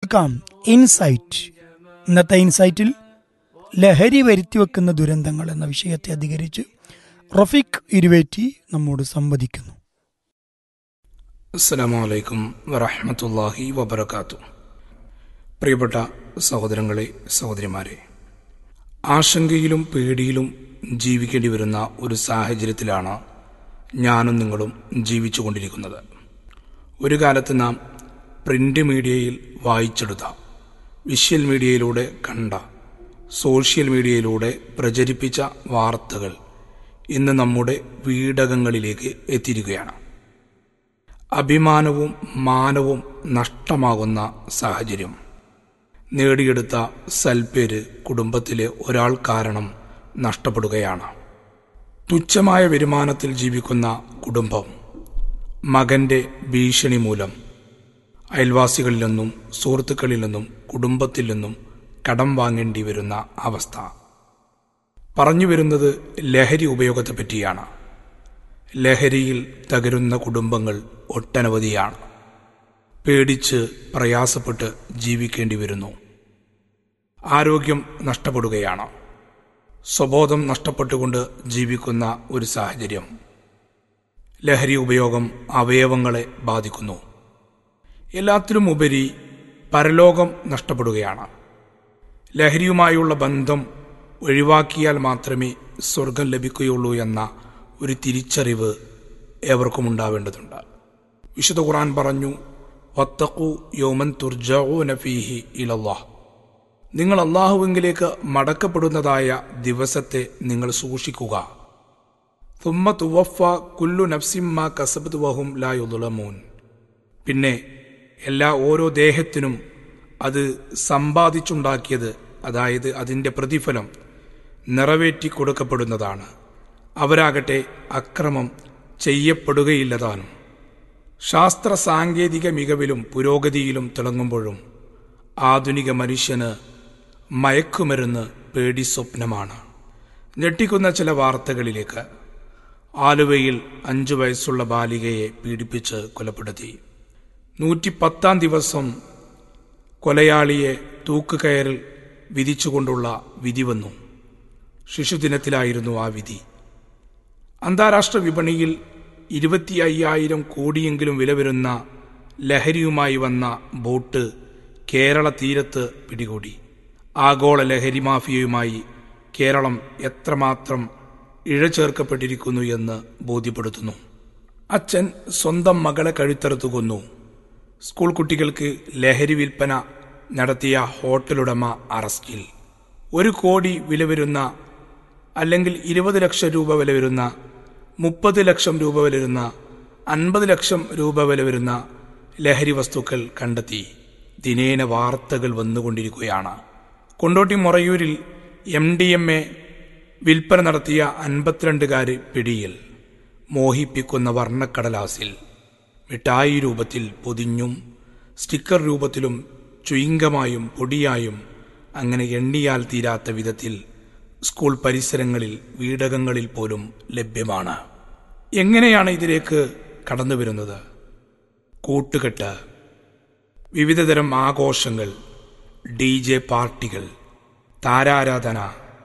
കേൾക്കാം ഇൻസൈറ്റ് ഇന്നത്തെ ഇൻസൈറ്റിൽ ലഹരി വരുത്തിവെക്കുന്ന ദുരന്തങ്ങൾ എന്ന വിഷയത്തെ അധികരിച്ച് റഫീഖ് ഇരുവേറ്റി നമ്മോട് സംവദിക്കുന്നു അസ്സലാമു അലൈക്കും വറഹമത്തല്ലാഹി വബർക്കാത്തു പ്രിയപ്പെട്ട സഹോദരങ്ങളെ സഹോദരിമാരെ ആശങ്കയിലും പേടിയിലും ജീവിക്കേണ്ടി വരുന്ന ഒരു സാഹചര്യത്തിലാണ് ഞാനും നിങ്ങളും ജീവിച്ചുകൊണ്ടിരിക്കുന്നത് ഒരു കാലത്ത് നാം പ്രിന്റ് മീഡിയയിൽ വായിച്ചെടുത്ത വിഷ്വൽ മീഡിയയിലൂടെ കണ്ട സോഷ്യൽ മീഡിയയിലൂടെ പ്രചരിപ്പിച്ച വാർത്തകൾ ഇന്ന് നമ്മുടെ വീടകങ്ങളിലേക്ക് എത്തിയിരിക്കുകയാണ് അഭിമാനവും മാനവും നഷ്ടമാകുന്ന സാഹചര്യം നേടിയെടുത്ത സൽപ്പേര് കുടുംബത്തിലെ ഒരാൾ കാരണം നഷ്ടപ്പെടുകയാണ് തുച്ഛമായ വരുമാനത്തിൽ ജീവിക്കുന്ന കുടുംബം മകന്റെ ഭീഷണി മൂലം അയൽവാസികളിൽ നിന്നും സുഹൃത്തുക്കളിൽ നിന്നും കുടുംബത്തിൽ നിന്നും കടം വാങ്ങേണ്ടി വരുന്ന അവസ്ഥ പറഞ്ഞു വരുന്നത് ലഹരി ഉപയോഗത്തെ പറ്റിയാണ് ലഹരിയിൽ തകരുന്ന കുടുംബങ്ങൾ ഒട്ടനവധിയാണ് പേടിച്ച് പ്രയാസപ്പെട്ട് ജീവിക്കേണ്ടി വരുന്നു ആരോഗ്യം നഷ്ടപ്പെടുകയാണ് സ്വബോധം നഷ്ടപ്പെട്ടുകൊണ്ട് ജീവിക്കുന്ന ഒരു സാഹചര്യം ലഹരി ഉപയോഗം അവയവങ്ങളെ ബാധിക്കുന്നു എല്ലാത്തിലും ഉപരി പരലോകം നഷ്ടപ്പെടുകയാണ് ലഹരിയുമായുള്ള ബന്ധം ഒഴിവാക്കിയാൽ മാത്രമേ സ്വർഗം ലഭിക്കുകയുള്ളൂ എന്ന ഒരു തിരിച്ചറിവ് ഏവർക്കും ഉണ്ടാവേണ്ടതുണ്ട് വിശുദ്ധ ഖുർആൻ പറഞ്ഞു വത്തഖു യോമൻ തുർജഊ നഫീഹി ഇലല്ലാഹ് നിങ്ങൾ അള്ളാഹുവിങ്കിലേക്ക് മടക്കപ്പെടുന്നതായ ദിവസത്തെ നിങ്ങൾ സൂക്ഷിക്കുക തുമ്മ തുവഫ കുല്ലു നഫ്സിമ്മ കസബത് വഹും ലാ യുദുലമൂൻ പിന്നെ എല്ലാ ഓരോ ദേഹത്തിനും അത് സമ്പാദിച്ചുണ്ടാക്കിയത് അതായത് അതിൻ്റെ പ്രതിഫലം നിറവേറ്റി കൊടുക്കപ്പെടുന്നതാണ് അവരാകട്ടെ അക്രമം ചെയ്യപ്പെടുകയില്ലതാനും ശാസ്ത്ര സാങ്കേതിക മികവിലും പുരോഗതിയിലും തിളങ്ങുമ്പോഴും ആധുനിക മനുഷ്യന് മയക്കുമരുന്ന് പേടി സ്വപ്നമാണ് ഞെട്ടിക്കുന്ന ചില വാർത്തകളിലേക്ക് ആലുവയിൽ അഞ്ചു വയസ്സുള്ള ബാലികയെ പീഡിപ്പിച്ച് കൊലപ്പെടുത്തി നൂറ്റിപ്പത്താം ദിവസം കൊലയാളിയെ തൂക്കുകയറിൽ വിധിച്ചുകൊണ്ടുള്ള വിധി വന്നു ശിശുദിനത്തിലായിരുന്നു ആ വിധി അന്താരാഷ്ട്ര വിപണിയിൽ ഇരുപത്തി അയ്യായിരം കോടിയെങ്കിലും വില വരുന്ന ലഹരിയുമായി വന്ന ബോട്ട് കേരള തീരത്ത് പിടികൂടി ആഗോള ലഹരി മാഫിയയുമായി കേരളം എത്രമാത്രം ഇഴചേർക്കപ്പെട്ടിരിക്കുന്നു എന്ന് ബോധ്യപ്പെടുത്തുന്നു അച്ഛൻ സ്വന്തം മകളെ കഴുത്തറുത്തു കൊന്നു സ്കൂൾ കുട്ടികൾക്ക് ലഹരി വിൽപ്പന നടത്തിയ ഹോട്ടലുടമ അറസ്റ്റിൽ ഒരു കോടി വില വരുന്ന അല്ലെങ്കിൽ ഇരുപത് ലക്ഷം രൂപ വില വരുന്ന മുപ്പത് ലക്ഷം രൂപ വില വരുന്ന അൻപത് ലക്ഷം രൂപ വില വരുന്ന ലഹരി വസ്തുക്കൾ കണ്ടെത്തി ദിനേന വാർത്തകൾ വന്നുകൊണ്ടിരിക്കുകയാണ് കൊണ്ടോട്ടി മൊറയൂരിൽ എം ഡി എം എ വിൽപ്പന നടത്തിയ അൻപത്തിരണ്ടുകാര് പിടിയിൽ മോഹിപ്പിക്കുന്ന വർണ്ണക്കടലാസിൽ മിഠായി രൂപത്തിൽ പൊതിഞ്ഞും സ്റ്റിക്കർ രൂപത്തിലും ചുയിങ്കമായും പൊടിയായും അങ്ങനെ എണ്ണിയാൽ തീരാത്ത വിധത്തിൽ സ്കൂൾ പരിസരങ്ങളിൽ വീടകങ്ങളിൽ പോലും ലഭ്യമാണ് എങ്ങനെയാണ് ഇതിലേക്ക് കടന്നു വരുന്നത് കൂട്ടുകെട്ട് വിവിധതരം ആഘോഷങ്ങൾ ഡി ജെ പാർട്ടികൾ താരാരാധന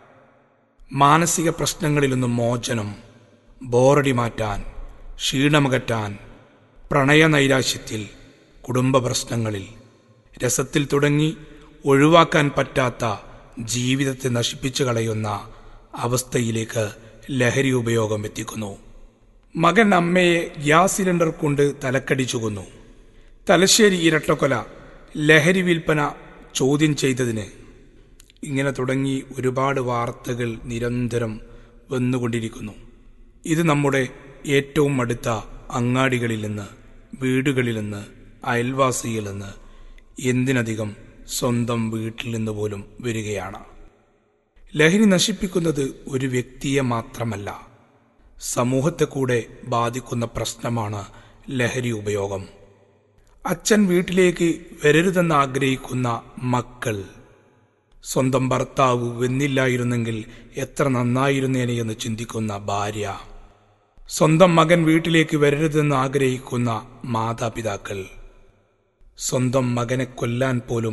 മാനസിക പ്രശ്നങ്ങളിൽ നിന്നും മോചനം ബോറടി മാറ്റാൻ ക്ഷീണമകറ്റാൻ പ്രണയനൈരാശ്യത്തിൽ കുടുംബ പ്രശ്നങ്ങളിൽ രസത്തിൽ തുടങ്ങി ഒഴിവാക്കാൻ പറ്റാത്ത ജീവിതത്തെ നശിപ്പിച്ചു കളയുന്ന അവസ്ഥയിലേക്ക് ലഹരി ഉപയോഗം എത്തിക്കുന്നു മകൻ അമ്മയെ ഗ്യാസ് സിലിണ്ടർ കൊണ്ട് തലക്കടിച്ചു കൊന്നു തലശ്ശേരി ഇരട്ടക്കൊല ലഹരി വിൽപ്പന ചോദ്യം ചെയ്തതിന് ഇങ്ങനെ തുടങ്ങി ഒരുപാട് വാർത്തകൾ നിരന്തരം വന്നുകൊണ്ടിരിക്കുന്നു ഇത് നമ്മുടെ ഏറ്റവും അടുത്ത അങ്ങാടികളിൽ നിന്ന് വീടുകളിൽ നിന്ന് അയൽവാസിയിൽ നിന്ന് എന്തിനധികം സ്വന്തം വീട്ടിൽ നിന്ന് പോലും വരികയാണ് ലഹരി നശിപ്പിക്കുന്നത് ഒരു വ്യക്തിയെ മാത്രമല്ല സമൂഹത്തെ കൂടെ ബാധിക്കുന്ന പ്രശ്നമാണ് ലഹരി ഉപയോഗം അച്ഛൻ വീട്ടിലേക്ക് വരരുതെന്ന് ആഗ്രഹിക്കുന്ന മക്കൾ സ്വന്തം ഭർത്താവ് വെന്നില്ലായിരുന്നെങ്കിൽ എത്ര നന്നായിരുന്നേനെ എന്ന് ചിന്തിക്കുന്ന ഭാര്യ സ്വന്തം മകൻ വീട്ടിലേക്ക് വരരുതെന്ന് ആഗ്രഹിക്കുന്ന മാതാപിതാക്കൾ സ്വന്തം മകനെ കൊല്ലാൻ പോലും